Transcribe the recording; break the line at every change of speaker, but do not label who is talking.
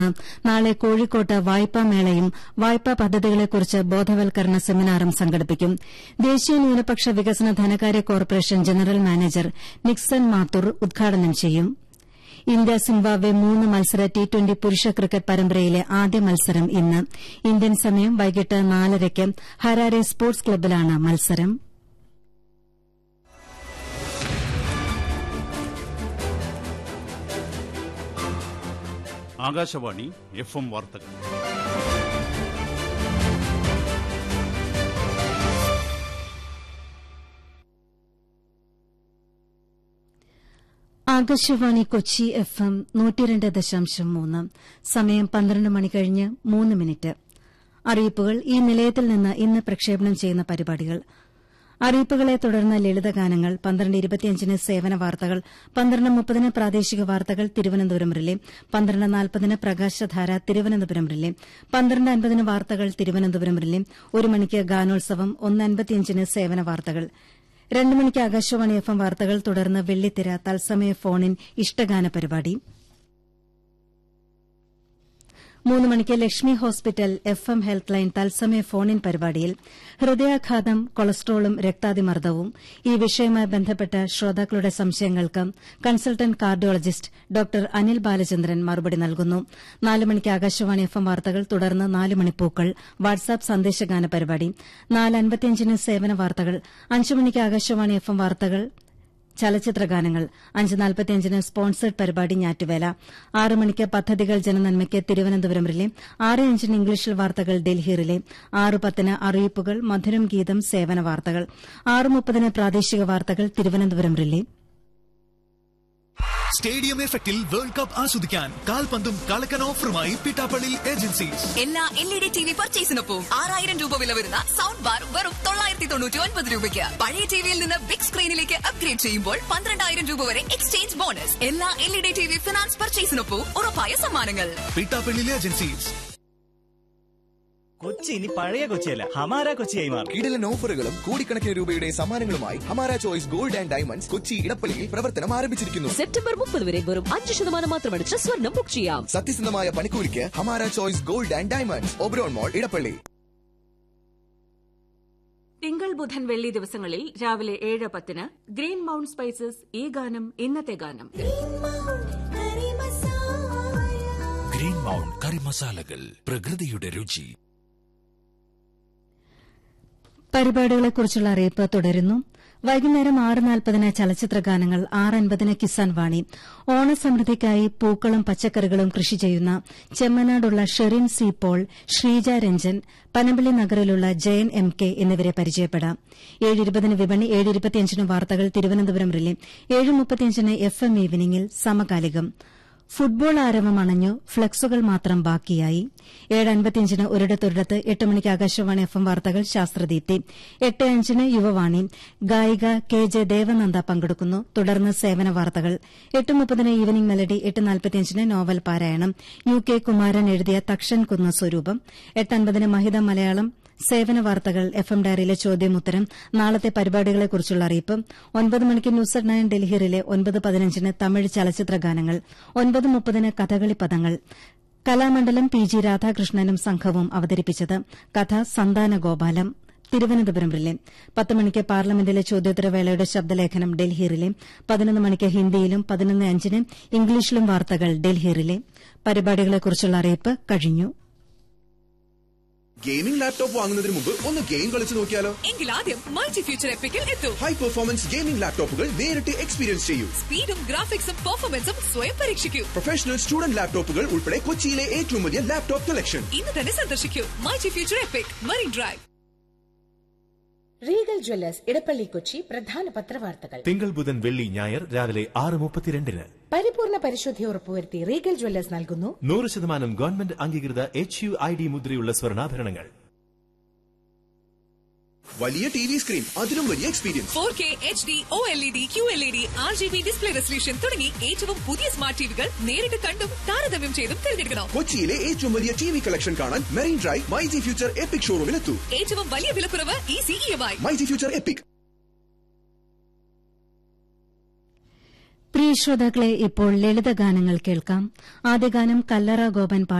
നാളെ കോഴിക്കോട്ട് വായ്പാ മേളയും വായ്പാ പദ്ധതികളെക്കുറിച്ച് ബോധവൽക്കരണ സെമിനാറും സംഘടിപ്പിക്കും ദേശീയ ന്യൂനപക്ഷ വികസന ധനകാര്യ corporation general manager Nixon Mathur ഉദ്ഘാടനം ചെയ്യും ഇന്ത്യ സിംബാബ്വെ മൂന്ന് മത്സര ടി ട്വന്റി പുരുഷ ക്രിക്കറ്റ് പരമ്പരയിലെ ആദ്യ മത്സരം ഇന്ന് ഇന്ത്യൻ സമയം വൈകിട്ട് നാലരയ്ക്ക് ഹരാരെ സ്പോർട്സ് ക്ലബ്ബിലാണ് മത്സരം
ആകാശവാണി എഫ് എം വാർത്തകൾ
ആകാശവാണി കൊച്ചി എഫ് എം നൂറ്റിരണ്ട് ദശാംശം മൂന്ന് സമയം പന്ത്രണ്ട് മണി കഴിഞ്ഞ് മൂന്ന് മിനിറ്റ് അറിയിപ്പുകൾ ഈ നിലയത്തിൽ നിന്ന് ഇന്ന് പ്രക്ഷേപണം ചെയ്യുന്ന പരിപാടികൾ അറിയിപ്പുകളെ തുടർന്ന് ലളിതഗാനങ്ങൾ പന്ത്രണ്ട് ഇരുപത്തിയഞ്ചിന് സേവന വാർത്തകൾ പന്ത്രണ്ട് മുപ്പതിന് പ്രാദേശിക വാർത്തകൾ തിരുവനന്തപുരം റിലേ പന്ത്രണ്ട് നാൽപ്പതിന് പ്രകാശധാര തിരുവനന്തപുരം റിലേ പന്ത്രണ്ട് അൻപതിന് വാർത്തകൾ തിരുവനന്തപുരം റിലേ ഒരു മണിക്ക് ഗാനോത്സവം ഒന്ന് അൻപത്തിയഞ്ചിന് സേവന വാർത്തകൾ രണ്ട് മണിക്ക് ആകാശവാണി എഫ് എം വാർത്തകൾ തുടർന്ന് വെള്ളിത്തിര തത്സമയ ഫോണിൻ ഇഷ്ടഗാന പരിപാടി മൂന്ന് മണിക്ക് Lakshmi hospital F M health line തത്സമയ ഫോണിൻ പരിപാടിയിൽ ഹൃദയാഘാതം കൊളസ്ട്രോളും രക്താതിമർദ്ദവും ഈ വിഷയവുമായി ബന്ധപ്പെട്ട ശ്രോതാക്കളുടെ സംശയങ്ങൾക്ക് consultant cardiologist doctor Anil Balachandran മറുപടി നൽകുന്നു നാല് മണിക്ക് ആകാശവാണി എഫ് എം വാർത്തകൾ തുടർന്ന് നാല് മണിപ്പൂക്കൾ വാട്സാപ്പ് സന്ദേശഗാന പരിപാടി നാല് അൻപത്തിയഞ്ചിന് സേവന വാർത്തകൾ അഞ്ച് മണിക്ക് ആകാശവാണി എഫ് എം വാർത്തകൾ ചലച്ചിത്ര ഗാനങ്ങൾ അഞ്ച് നാൽപ്പത്തിയഞ്ചിന് സ്പോൺസേഡ് പരിപാടി ഞാറ്റുവേല ആറ് മണിക്ക് പദ്ധതികൾ ജനനന്മയ്ക്ക് തിരുവനന്തപുരം റിലേ ആറ് അഞ്ചിന് ഇംഗ്ലീഷിൽ വാർത്തകൾ ഡൽഹി റിലേ ആറ് പത്തിന് അറിയിപ്പുകൾ മധുരം ഗീതം സേവന വാർത്തകൾ ആറ് മുപ്പതിന് പ്രാദേശിക വാർത്തകൾ തിരുവനന്തപുരം റിലേ
സ്റ്റേഡിയം എഫക്റ്റിൽ വേൾഡ് കപ്പ് ആസ്വദിക്കാൻ കാൽപന്തും കളക്കൻ ഓഫറുമായി പിട്ടാപ്പള്ളി ഏജൻസീസ്
എല്ലാ L E D T V പർച്ചേസിനൊപ്പം ആറായിരം രൂപ വില വരുന്ന സൗണ്ട് ബാർ വെറും തൊള്ളായിരത്തി തൊണ്ണൂറ്റി ഒൻപത് രൂപയ്ക്ക് പഴയ ടിവിയിൽ നിന്ന് ബിഗ് സ്ക്രീനിലേക്ക് അപ്ഗ്രേഡ് ചെയ്യുമ്പോൾ പന്ത്രണ്ടായിരം രൂപ വരെ എക്സ്ചേഞ്ച് ബോണസ് എല്ലാ L E D T V finance പർച്ചേസിനൊപ്പം ഉറപ്പായ സമ്മാനങ്ങൾ
പിട്ടാപ്പള്ളി ഏജൻസീസ്
കൊച്ചി ഇനി പഴയ കൊച്ചിയല്ല ഹമാര കൊച്ചിയായി മാറും
കിടിലൻ ഓഫറുകളും കോടിക്കണക്കിന് രൂപയുടെ സമ്മാനങ്ങളുമായി Hamara choice gold and diamonds Kochi ഇടപ്പള്ളിയിൽ പ്രവർത്തനം ആരംഭിച്ചിരിക്കുന്നു
സെപ്റ്റംബർ മുപ്പത് വരെ വെറും അഞ്ച് ശതമാനം മാത്രമടിച്ച് സ്വർണം ബുക്ക് ചെയ്യാം
സത്യസന്ധമായ പണിക്കൂലിക്ക് Hamara choice gold and diamonds Oberon mall Edappally
തിങ്കൾ ബുധൻ വെള്ളി ദിവസങ്ങളിൽ രാവിലെ ഏഴ് പത്തിന് ഗ്രീൻ മൗണ്ട് സ്പൈസസ് ഈ ഗാനം ഇന്നത്തെ ഗാനം
ഗ്രീൻ മൗണ്ട് കറി മസാലകൾ പ്രകൃതിയുടെ രുചി
പരിപാടികളെക്കുറിച്ചുള്ള അറിയിപ്പ് തുടരുന്നു വൈകുന്നേരം ആറ് നാൽപ്പതിന് ചലച്ചിത്ര ഗാനങ്ങൾ ആറ് അൻപതിന് കിസാൻ വാണി ഓണസമൃദ്ധിക്കായി പൂക്കളും പച്ചക്കറികളും കൃഷി ചെയ്യുന്ന ചെമ്മനാടുള്ള ഷെറിൻ സി പോൾ ശ്രീജ രഞ്ജൻ പനമ്പള്ളി നഗറിലുള്ള ജയൻ എം കെ എന്നിവരെ പരിചയപ്പെടാം ഏഴ് ഇരുപതിന് വിപണി ഏഴ് ഇരുപത്തിയഞ്ചിന് വാർത്തകൾ തിരുവനന്തപുരം റിലേ ഏഴ് മുപ്പത്തിയഞ്ചിന് എഫ് എം ഈവനിംഗിൽ സമകാലികം ഫുട്ബോൾ ആരവം അണഞ്ഞു ഫ്ലക്സുകൾ മാത്രം ബാക്കിയായി ഏഴ് അൻപത്തിയഞ്ചിന് ഒരിടത്തൊരിടത്ത് എട്ട് മണിക്ക് ആകാശവാണി എഫ് എം വാർത്തകൾ ശാസ്ത്രദീപ്തി എട്ട് അഞ്ചിന് യുവവാണി ഗായിക കെ ജെ ദേവനന്ദ പങ്കെടുക്കുന്നു തുടർന്ന് സേവന വാർത്തകൾ എട്ട് മുപ്പതിന് ഈവനിംഗ് മെലഡി എട്ട് നാൽപ്പത്തിയഞ്ചിന് നോവൽ പാരായണം യു കെ കുമാരൻ എഴുതിയ തക്ഷൻ കുന്ന സ്വരൂപം എട്ടൻപതിന് മഹിത മലയാളം സേവന വാർത്തകൾ എഫ് എം ഡയറിയിലെ ചോദ്യമുത്തരം നാളത്തെ പരിപാടികളെക്കുറിച്ചുള്ള അറിയിപ്പ് ഒൻപത് മണിക്ക് ന്യൂസ് അറ്റ് നയൻ ഡൽഹിയിലെ ഒൻപത് പതിനഞ്ചിന് തമിഴ് ചലച്ചിത്ര ഗാനങ്ങൾ ഒൻപത് മുപ്പതിന് കഥകളി പദങ്ങൾ കലാമണ്ഡലം പി ജി രാധാകൃഷ്ണനും സംഘവും അവതരിപ്പിച്ചത് കഥ സന്താന ഗോപാലം തിരുവനന്തപുരം റിലേ പത്ത് മണിക്ക് പാർലമെന്റിലെ ചോദ്യോത്തരവേളയുടെ ശബ്ദലേഖനം ഡൽഹി റിലേ പതിനൊന്ന് മണിക്ക് ഹിന്ദിയിലും പതിനൊന്ന് അഞ്ചിന് ഇംഗ്ലീഷിലും വാർത്തകൾ ഡൽഹി റിലേ പരിപാടികളെക്കുറിച്ചുള്ള അറിയിപ്പ് കഴിഞ്ഞു
ഗെയിമിംഗ് ലാപ്ടോപ്പ് വാങ്ങുന്നതിന് മുമ്പ് ഒന്ന് ഗെയിം കളിച്ചു നോക്കിയാലോ
എങ്കിൽ ആദ്യം മൾട്ടി ഫ്യൂച്ചർ എപ്പിക്കിൽ എത്തൂ
ഹൈ പെർഫോമൻസ് ഗെയിമിംഗ് ലാപ്ടോപ്പുകൾ നേരിട്ട് എക്സ്പീരിയൻസ് ചെയ്യൂ
സ്പീഡും ഗ്രാഫിക്സും പെർഫോമൻസും സ്വയം പരീക്ഷിക്കൂ
പ്രൊഫഷണൽ സ്റ്റുഡന്റ് ലാപ്ടോപ്പുകൾ ഉൾപ്പെടെ കൊച്ചിയിലെ ഏറ്റവും വലിയ ലാപ്ടോപ്പ് കളക്ഷൻ
ഇന്ന് തന്നെ സന്ദർശിക്കൂ multi future epic marine drive
regal jewellers Edappally Kochi പ്രധാന പത്രവാർത്തകൾ
തിങ്കൾ ബുധൻ വെള്ളി ഞായർ രാവിലെ ആറ് മുപ്പത്തിരണ്ടിന്
പരിപൂർണ പരിശുദ്ധി ഉറപ്പുവരുത്തി റീഗൽ ജ്വല്ലേഴ്സ് നൽകുന്നു
നൂറ് ശതമാനം ഗവൺമെന്റ് അംഗീകൃത എച്ച് യു ഐ ഡി മുദ്രയുള്ള സ്വർണ്ണാഭരണങ്ങൾ
വലിയ ടി വി സ്ക്രീൻ അതിലും വലിയ experience
four K H D O L E D Q L E D R G B display resolution തുടങ്ങി ഏറ്റവും പുതിയ സ്മാർട്ട് ടിവികൾ നേരിട്ട് കണ്ടും താരതമ്യം ചെയ്തും തിരഞ്ഞെടുക്കണം
കൊച്ചിയിലെ ഏറ്റവും വലിയ ടി വി കളക്ഷൻ കാണാൻ marine drive my G future epic ഷോറൂമിൽ എത്തൂ
ഏറ്റവും വലിയ വിലക്കുറവ് easy E M I
my G future epic
പ്രിയ പ്രിയ ശ്രോതാക്കളെ ഇപ്പോൾ ലളിതഗാനങ്ങൾ കേൾക്കാം ആദ്യ ഗാനം കല്ലറ ഗോപൻ